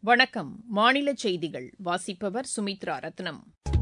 வணக்கம் மாநில செய்திகள் வாசிப்பவர் சுமித்ரா ரத்னம்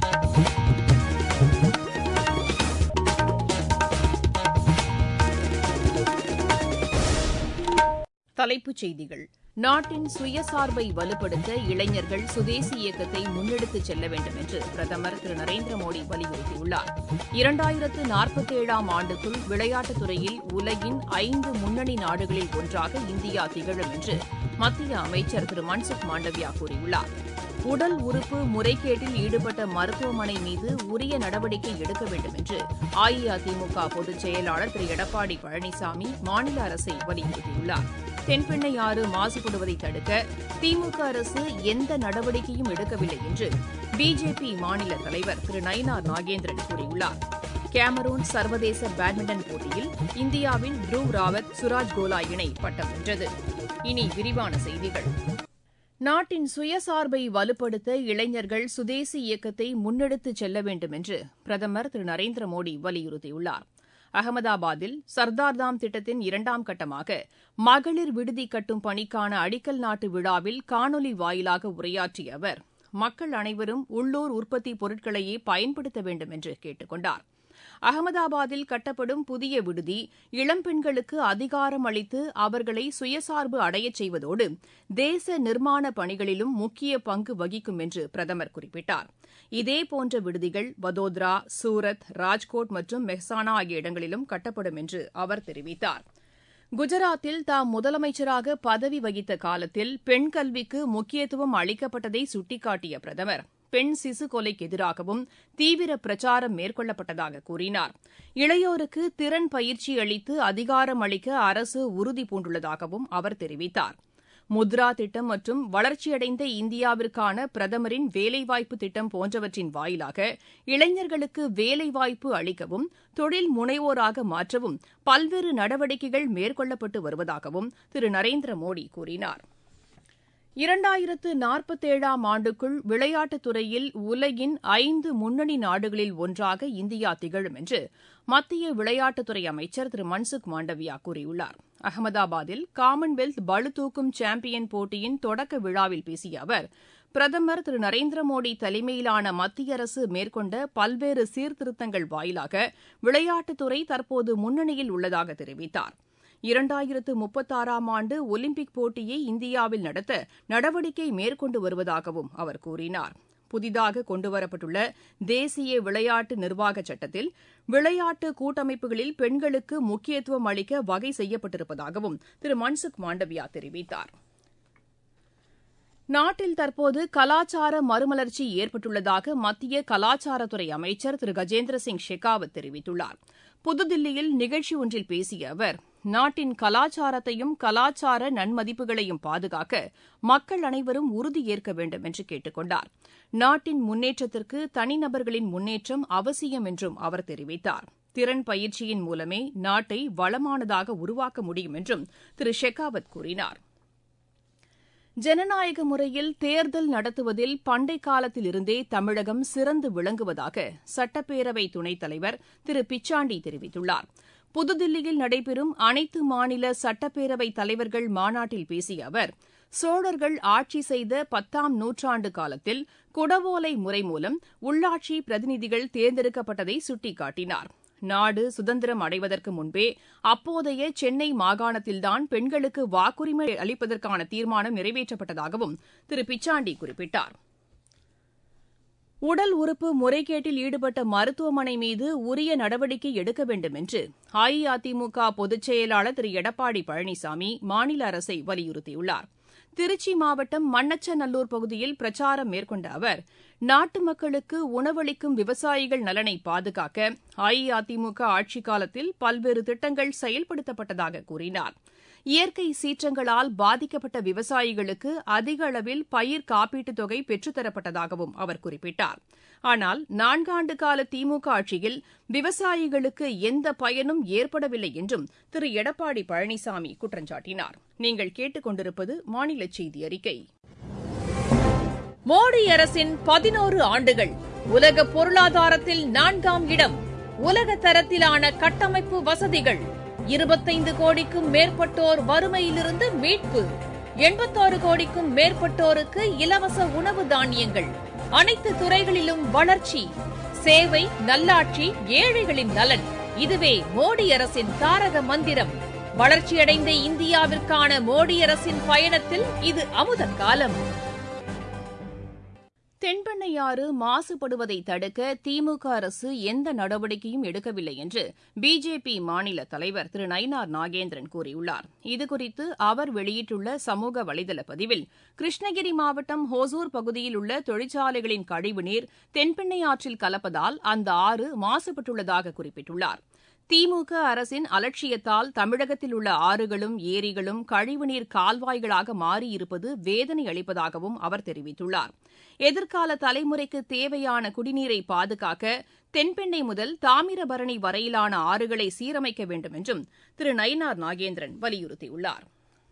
தலைப்புச் செய்திகள் நாட்டின் சுயசார்பை வலுப்படுத்த இளைஞர்கள் சுதேசி இயக்கத்தை முன்னெடுத்துச் செல்ல வேண்டும் என்று பிரதமர் திரு நரேந்திர மோடி வலியுறுத்தியுள்ளார் இரண்டாயிரத்து நாற்பத்தேழாம் ஆண்டுக்குள் விளையாட்டுத் துறையில் உலகின் ஐந்து முன்னணி நாடுகளில் ஒன்றாக இந்தியா திகழும் என்று மத்திய அமைச்சர் திரு மன்சுக் மாண்டவியா கூறியுள்ளார் உடல் உறுப்பு முறைகேட்டில் ஈடுபட்ட மருத்துவமனை மீது உரிய நடவடிக்கை எடுக்க வேண்டும் என்று அஇஅதிமுக பொதுச் செயலாளர் திரு எடப்பாடி பழனிசாமி மாநில அரசை வலியுறுத்தியுள்ளார் தென்பெண்ணையாறு மாசுபடுவதை தடுக்க திமுக அரசு எந்த நடவடிக்கையும் எடுக்கவில்லை என்று பிஜேபி மாநில தலைவர் திரு நயினார் நாகேந்திரன் கூறியுள்ளார் கேமரூன் சர்வதேச பேட்மிண்டன் போட்டியில் இந்தியாவின் த்ருவ் ராவத் சுராஜ் கோலா இணை பட்டம் வென்றது இனி விரிவான செய்திகள் நாட்டின் சுயசார்பை வலுப்படுத்த இளைஞர்கள் சுதேசி இயக்கத்தை முன்னெடுத்துச் செல்ல வேண்டும் என்று பிரதமர் திரு நரேந்திர மோடி வலியுறுத்தியுள்ளார் அகமதாபாத்தில் சர்தார்தாம் திட்டத்தின் இரண்டாம் கட்டமாக மகளிர் விடுதி கட்டும் பணிக்கான அடிக்கல் நாட்டு விழாவில் காணொலி வாயிலாக உரையாற்றிய அவர் மக்கள் அனைவரும் உள்ளூர் உற்பத்தி பொருட்களையே பயன்படுத்த வேண்டும் என்று கேட்டுக் கொண்டார் அகமதாபாத்தில் கட்டப்படும் புதிய விடுதி இளம்பெண்களுக்கு அதிகாரம் அளித்து அவர்களை சுயசார்பு அடையச் செய்வதோடு தேச நிர்மாண பணிகளிலும் முக்கிய பங்கு வகிக்கும் என்று பிரதமர் குறிப்பிட்டார் இதேபோன்ற விடுதிகள் வதோதரா சூரத் ராஜ்கோட் மற்றும் மெஹ்சானா ஆகிய இடங்களிலும் கட்டப்படும் என்று அவர் தெரிவித்தார் குஜராத்தில் தாம் முதலமைச்சராக பதவி வகித்த காலத்தில் பெண் கல்விக்கு முக்கியத்துவம் அளிக்கப்பட்டதை சுட்டிக்காட்டிய பிரதமர் பெண் சிசு கொலைக்கு எதிராகவும் தீவிர பிரச்சாரம் மேற்கொள்ளப்பட்டதாக கூறினார் இளையோருக்கு திறன் பயிற்சி அளித்து அதிகாரம் அளிக்க அரசு உறுதி பூண்டுள்ளதாகவும் அவர் தெரிவித்தார் முத்ரா திட்டம் மற்றும் வளர்ச்சியடைந்த இந்தியாவிற்கான பிரதமரின் வேலைவாய்ப்பு திட்டம் போன்றவற்றின் வாயிலாக இளைஞர்களுக்கு வேலைவாய்ப்பு அளிக்கவும் தொழில் முனைவோராக மாற்றவும் பல்வேறு நடவடிக்கைகள் மேற்கொள்ளப்பட்டு வருவதாகவும் திரு நரேந்திர மோடி கூறினார் இரண்டாயிரத்து நாற்பத்தேழாம் ஆண்டுக்குள் விளையாட்டுத் துறையில் உலகின் ஐந்து முன்னணி நாடுகளில் ஒன்றாக இந்தியா திகழும் என்று மத்திய விளையாட்டுத்துறை அமைச்சர் திரு மன்சுக் மாண்டவியா கூறியுள்ளார் அகமதாபாத்தில் காமன்வெல்த் பளுதூக்கும் சாம்பியன் போட்டியின் தொடக்க விழாவில் பேசிய அவர் பிரதமர் திரு நரேந்திர மோடி தலைமையிலான மத்திய அரசு மேற்கொண்ட பல்வேறு சீர்திருத்தங்கள் வாயிலாக விளையாட்டுத்துறை தற்போது முன்னணியில் உள்ளதாக தெரிவித்தார் இரண்டாயிரத்து முப்பத்தாறாம் ஆண்டு ஒலிம்பிக் போட்டியை இந்தியாவில் நடத்த நடவடிக்கை மேற்கொண்டு வருவதாகவும் அவர் கூறினார் புதிதாக கொண்டுவரப்பட்டுள்ள தேசிய விளையாட்டு நிர்வாக சட்டத்தில் விளையாட்டு கூட்டமைப்புகளில் பெண்களுக்கு முக்கியத்துவம் அளிக்க வகை செய்யப்பட்டிருப்பதாகவும் திரு மன்சுக் மாண்டவியா தெரிவித்தார் நாட்டில் தற்போது கலாச்சார மறுமலர்ச்சி ஏற்பட்டுள்ளதாக மத்திய கலாச்சாரத்துறை அமைச்சர் திரு கஜேந்திர சிங் ஷெகாவத் தெரிவித்துள்ளார் புதுதில்லியில் நிகழ்ச்சி ஒன்றில் பேசிய அவர் நாட்டின் கலாச்சாரத்தையும் கலாச்சார நன்மதிப்புகளையும் பாதுகாக்க மக்கள் அனைவரும் உறுதியேற்க வேண்டும் என்று கேட்டுக் கொண்டார் நாட்டின் முன்னேற்றத்திற்கு தனிநபர்களின் முன்னேற்றம் அவசியம் என்றும் அவர் தெரிவித்தார் திறன் பயிற்சியின் மூலமே நாட்டை வளமானதாக உருவாக்க முடியும் என்றும் திரு ஷெகாவத் கூறினார் ஜனநாயக முறையில் தேர்தல் நடத்துவதில் பண்டை காலத்திலிருந்தே தமிழகம் சிறந்து விளங்குவதாக சட்டப்பேரவை துணைத் தலைவர் திரு பிச்சாண்டி தெரிவித்துள்ளார் புதுதில்லியில் நடைபெறும் அனைத்து மாநில சட்டப்பேரவை தலைவர்கள் மாநாட்டில் பேசிய அவர் சோழர்கள் ஆட்சி செய்த பத்தாம் நூற்றாண்டு காலத்தில் குடவோலை முறை மூலம் உள்ளாட்சி பிரதிநிதிகள் தேர்ந்தெடுக்கப்பட்டதை சுட்டிக்காட்டினார் நாடு சுதந்திரம் அடைவதற்கு முன்பே அப்போதைய சென்னை மாகாணத்தில்தான் பெண்களுக்கு வாக்குரிமை அளிப்பதற்கான தீர்மானம் நிறைவேற்றப்பட்டதாகவும் திரு பிச்சாண்டி குறிப்பிட்டார் உடல் உறுப்பு முறைகேட்டில் ஈடுபட்ட மருத்துவமனை மீது உரிய நடவடிக்கை எடுக்க வேண்டும் என்று அஇஅதிமுக பொதுச் செயலாளர் திரு எடப்பாடி பழனிசாமி மாநில அரசை வலியுறுத்தியுள்ளார் திருச்சி மாவட்டம் மண்ணச்சநல்லூர் பகுதியில் பிரச்சாரம் மேற்கொண்ட அவர் நாட்டு மக்களுக்கு உணவளிக்கும் விவசாயிகள் நலனை பாதுகாக்க அஇஅதிமுக ஆட்சிக் காலத்தில் பல்வேறு திட்டங்கள் செயல்படுத்தப்பட்டதாக கூறினார் இயற்கை சீற்றங்களால் பாதிக்கப்பட்ட விவசாயிகளுக்கு அதிக அளவில் பயிர் காப்பீட்டுத் தொகை பெற்றுத்தரப்பட்டதாகவும் அவர் குறிப்பிட்டார் ஆனால் நான்காண்டு கால திமுக ஆட்சியில் விவசாயிகளுக்கு எந்த பயனும் ஏற்படவில்லை என்றும் திரு எடப்பாடி பழனிசாமி குற்றம் சாட்டினார் நீங்கள் கேட்டுக் கொண்டிருப்பது மாநில செய்தி அறிக்கை மோடி அரசின் பதினோரு ஆண்டுகள் உலக பொருளாதாரத்தில் நான்காம் இடம் உலக தரத்திலான கட்டமைப்பு வசதிகள் இருபத்தைந்து கோடிக்கும் மேற்பட்டோர் வறுமையிலிருந்து மீட்பு எண்பத்தாறு கோடிக்கும் மேற்பட்டோருக்கு இலவச உணவு தானியங்கள் அனைத்து துறைகளிலும் வளர்ச்சி சேவை நல்லாட்சி ஏழைகளின் நலன் இதுவே மோடி அரசின் தாரக மந்திரம் வளர்ச்சியடைந்த இந்தியாவிற்கான மோடி அரசின் பயணத்தில் இது அமுத காலம் தென்பெண்ணையாறு மாசுபடுவதை தடுக்க திமுக அரசு எந்த நடவடிக்கையும் எடுக்கவில்லை என்று பிஜேபி மாநில தலைவர் திரு நயினார் நாகேந்திரன் கூறியுள்ளார் இதுகுறித்து அவர் வெளியிட்டுள்ள சமூக வலைதள பதிவில் கிருஷ்ணகிரி மாவட்டம் ஹோசூர் பகுதியில் உள்ள தொழிற்சாலைகளின் கழிவுநீர் தென்பெண்ணையாற்றில் கலப்பதால் அந்த ஆறு மாசுபட்டுள்ளதாக குறிப்பிட்டுள்ளார் திமுக அரசின் அலட்சியத்தால் தமிழகத்தில் உள்ள ஆறுகளும் ஏரிகளும் கழிவுநீர் கால்வாய்களாக மாறியிருப்பது வேதனை அளிப்பதாகவும் அவர் தெரிவித்துள்ளார் எதிர்கால தலைமுறைக்கு தேவையான குடிநீரை பாதுகாக்க தென்பெண்ணை முதல் தாமிரபரணி வரையிலான ஆறுகளை சீரமைக்க வேண்டும் என்றும் திரு நயினார் நாகேந்திரன் வலியுறுத்தியுள்ளார்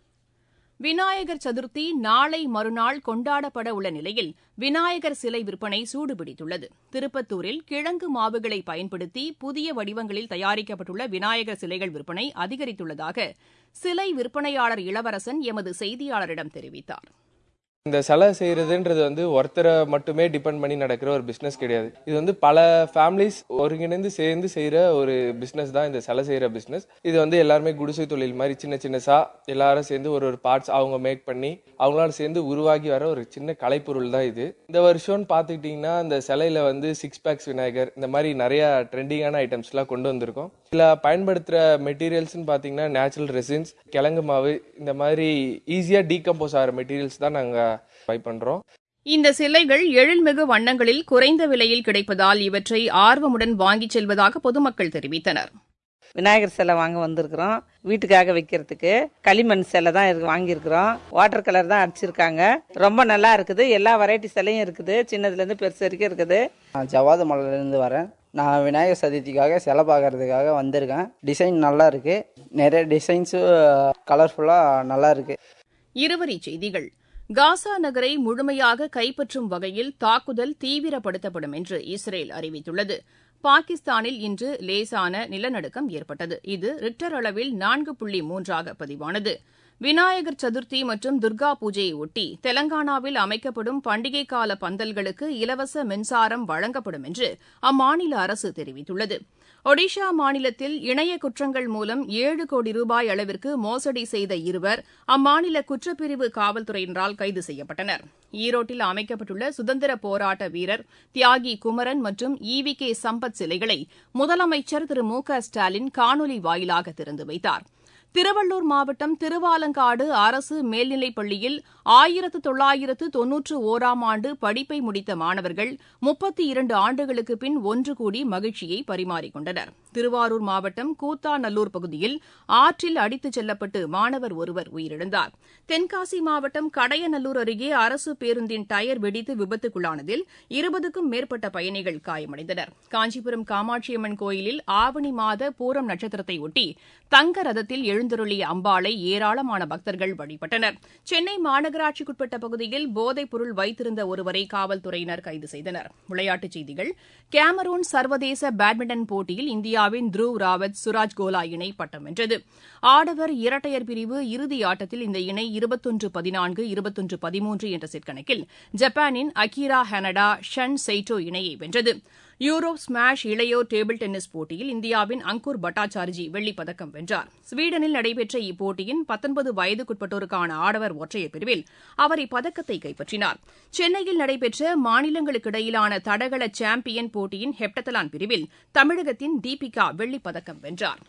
விநாயகர் சதுர்த்தி நாளை மறுநாள் கொண்டாடப்பட உள்ள நிலையில் விநாயகர் சிலை விற்பனை சூடுபிடித்துள்ளது திருப்பத்தூரில் கிழங்கு மாவுகளை பயன்படுத்தி புதிய வடிவங்களில் தயாரிக்கப்பட்டுள்ள விநாயகர் சிலைகள் விற்பனை அதிகரித்துள்ளதாக சிலை விற்பனையாளர் இளவரசன் எமது செய்தியாளரிடம் தெரிவித்தார் இந்த சிலை செய்யறதுன்றது வந்து ஒருத்தரை மட்டுமே டிபெண்ட் பண்ணி நடக்கிற ஒரு பிஸ்னஸ் கிடையாது இது வந்து பல ஃபேமிலிஸ் ஒருங்கிணைந்து சேர்ந்து செய்யற ஒரு பிஸ்னஸ் தான் இந்த சிலை செய்யற பிஸ்னஸ் இது வந்து எல்லாருமே குடிசை தொழில் மாதிரி சின்ன சின்னசா எல்லாரும் சேர்ந்து ஒரு ஒரு பார்ட்ஸ் அவங்க மேக் பண்ணி அவங்களால சேர்ந்து உருவாகி வர ஒரு சின்ன கலைப்பொருள் தான் இது இந்த வருஷம்னு பார்த்துக்கிட்டிங்கன்னா இந்த சிலையில வந்து சிக்ஸ் பேக்ஸ் விநாயகர் இந்த மாதிரி நிறைய ட்ரெண்டிங்கான ஐட்டம்ஸ்லாம் கொண்டு வந்திருக்கோம் இதில் பயன்படுத்துகிற மெட்டீரியல்ஸ்னு பார்த்தீங்கன்னா நேச்சுரல் ரெசின்ஸ் கிழங்கு மாவு இந்த மாதிரி ஈஸியாக டீகம்போஸ் ஆகிற மெட்டீரியல்ஸ் தான் நாங்கள் பை பண்ணுறோம் இந்த சிலைகள் எழில்மிகு வண்ணங்களில் குறைந்த விலையில் கிடைப்பதால் இவற்றை ஆர்வமுடன் வாங்கிச் செல்வதாக பொதுமக்கள் தெரிவித்தனர் விநாயகர் சிலை வாங்க வந்திருக்கிறோம் வீட்டுக்காக வைக்கிறதுக்கு களிமண் சிலை தான் இருக்கு வாங்கியிருக்கிறோம் வாட்டர் கலர் தான் அடிச்சிருக்காங்க ரொம்ப நல்லா இருக்குது எல்லா வெரைட்டி சிலையும் இருக்குது சின்னதுலேருந்து பெருசு வரைக்கும் இருக்குது நான் ஜவாது மலையிலேருந்து வரேன் நான் விநாயகர் சதுர்த்திக்காக சிலை பார்க்கறதுக்காக வந்திருக்கேன் டிசைன் நல்லா இருக்கு நிறைய டிசைன்ஸும் கலர்ஃபுல்லாக நல்லா இருக்கு இருவரிச் செய்திகள் காசா நகரை முழுமையாக கைப்பற்றும் வகையில் தாக்குதல் தீவிரப்படுத்தப்படும் என்று இஸ்ரேல் அறிவித்துள்ளது பாகிஸ்தானில் இன்று லேசான நிலநடுக்கம் ஏற்பட்டது இது ரிக்டர் அளவில் நான்கு புள்ளி மூன்றாக பதிவானது விநாயகர் சதுர்த்தி மற்றும் துர்கா பூஜையை ஒட்டி தெலங்கானாவில் அமைக்கப்படும் பண்டிகை கால பந்தல்களுக்கு இலவச மின்சாரம் வழங்கப்படும் என்று அம்மாநில அரசு தெரிவித்துள்ளது ஒடிஷா மாநிலத்தில் இணைய குற்றங்கள் மூலம் ஏழு கோடி ரூபாய் அளவிற்கு மோசடி செய்த இருவர் அம்மாநில குற்றப்பிரிவு காவல்துறையினரால் கைது செய்யப்பட்டனர் ஈரோட்டில் அமைக்கப்பட்டுள்ள சுதந்திர போராட்ட வீரர் தியாகி குமரன் மற்றும் ஈவி கே சம்பத் சிலைகளை முதலமைச்சர் திரு மு க ஸ்டாலின் காணொலி வாயிலாக திறந்து வைத்தார் திருவள்ளூர் மாவட்டம் திருவாலங்காடு அரசு மேல்நிலைப் பள்ளியில் ஆயிரத்து தொள்ளாயிரத்து தொன்னூற்று ஓராம் ஆண்டு படிப்பை முடித்த மாணவர்கள் முப்பத்தி இரண்டு ஆண்டுகளுக்கு பின் ஒன்று கூடி மகிழ்ச்சியை பரிமாறிக்கொண்டனர் திருவாரூர் மாவட்டம் கூத்தாநல்லூர் பகுதியில் ஆற்றில் அடித்துச் செல்லப்பட்டு மாணவர் ஒருவர் உயிரிழந்தார் தென்காசி மாவட்டம் கடையநல்லூர் அருகே அரசு பேருந்தின் டயர் வெடித்து விபத்துக்குள்ளானதில் இருபதுக்கும் மேற்பட்ட பயணிகள் காயமடைந்தனர் காஞ்சிபுரம் காமாட்சியம்மன் கோயிலில் ஆவணி மாத பூரம் நட்சத்திரத்தை ஒட்டி தங்க ரதத்தில் எழுந்தருளிய அம்பாளை ஏராளமான பக்தர்கள் வழிபட்டனர் சென்னை மாநகராட்சிக்குட்பட்ட பகுதியில் போதைப் பொருள் வைத்திருந்த ஒருவரை காவல்துறையினர் கைது செய்தனர் விளையாட்டுச் செய்திகள் கேமரூன் சர்வதேச பேட்மிண்டன் போட்டியில் இந்தியாவின் த்ருவ் ராவத் சுராஜ் கோலா இணை பட்டம் வென்றது ஆடவர் இரட்டையர் பிரிவு இறுதி ஆட்டத்தில் இந்த இணை இருபத்தொன்று பதினான்கு இருபத்தொன்று பதிமூன்று என்ற செட் கணக்கில் ஜப்பானின் அகிரா ஹனடா ஷன் செய்டோ இணையை வென்றது யூரோப் ஸ்மாஷ் இளையோர் டேபிள் டென்னிஸ் போட்டியில் இந்தியாவின் அங்கூர் பட்டாச்சார்ஜி வெள்ளிப் பதக்கம் வென்றார் ஸ்வீடனில் நடைபெற்ற இப்போட்டியின் பத்தொன்பது வயதுக்குட்பட்டோருக்கான ஆடவர் ஒற்றையர் பிரிவில் அவர் இப்பதக்கத்தை கைப்பற்றினார் சென்னையில் நடைபெற்ற மாநிலங்களுக்கிடையிலான தடகள சாம்பியன் போட்டியின் ஹெப்டத்தலான் பிரிவில் தமிழகத்தின் தீபிகா வெள்ளிப் பதக்கம் வென்றார்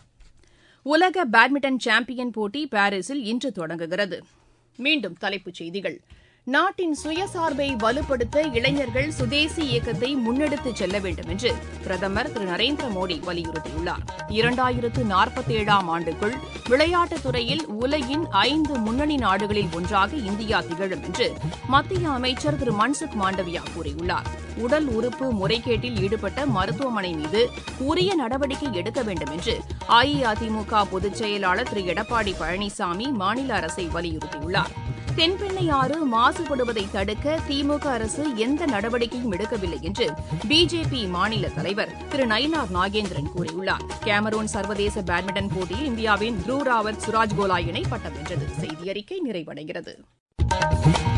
உலக பேட்மிண்டன் சாம்பியன் போட்டி பாரிஸில் இன்று தொடங்குகிறது மீண்டும் தலைப்புச் செய்திகள் நாட்டின் சுயசார்பை வலுப்படுத்த இளைஞர்கள் சுதேசி இயக்கத்தை முன்னெடுத்துச் செல்ல வேண்டும் என்று பிரதமர் திரு நரேந்திர மோடி வலியுறுத்தியுள்ளார் இரண்டாயிரத்து நாற்பத்தேழாம் ஆண்டுக்குள் விளையாட்டுத் துறையில் உலகின் ஐந்து முன்னணி நாடுகளில் ஒன்றாக இந்தியா திகழும் என்று மத்திய அமைச்சர் திரு மன்சுக் மாண்டவியா கூறியுள்ளார் உடல் உறுப்பு முறைகேட்டில் ஈடுபட்ட மருத்துவமனை மீது உரிய நடவடிக்கை எடுக்க வேண்டும் என்று அஇஅதிமுக பொதுச் செயலாளர் திரு எடப்பாடி பழனிசாமி மாநில அரசை வலியுறுத்தியுள்ளார் தென்பெண்ணை ஆறு மாசுபடுவதை தடுக்க திமுக அரசு எந்த நடவடிக்கையும் எடுக்கவில்லை என்று பிஜேபி மாநில தலைவர் திரு நயினார் நாகேந்திரன் கூறியுள்ளார் கேமரூன் சர்வதேச பேட்மிண்டன் போட்டியில் இந்தியாவின் த்ரூ ராவத் சுராஜ் கோலா இணை பட்டம் வென்றது செய்தி அறிக்கை நிறைவடைகிறது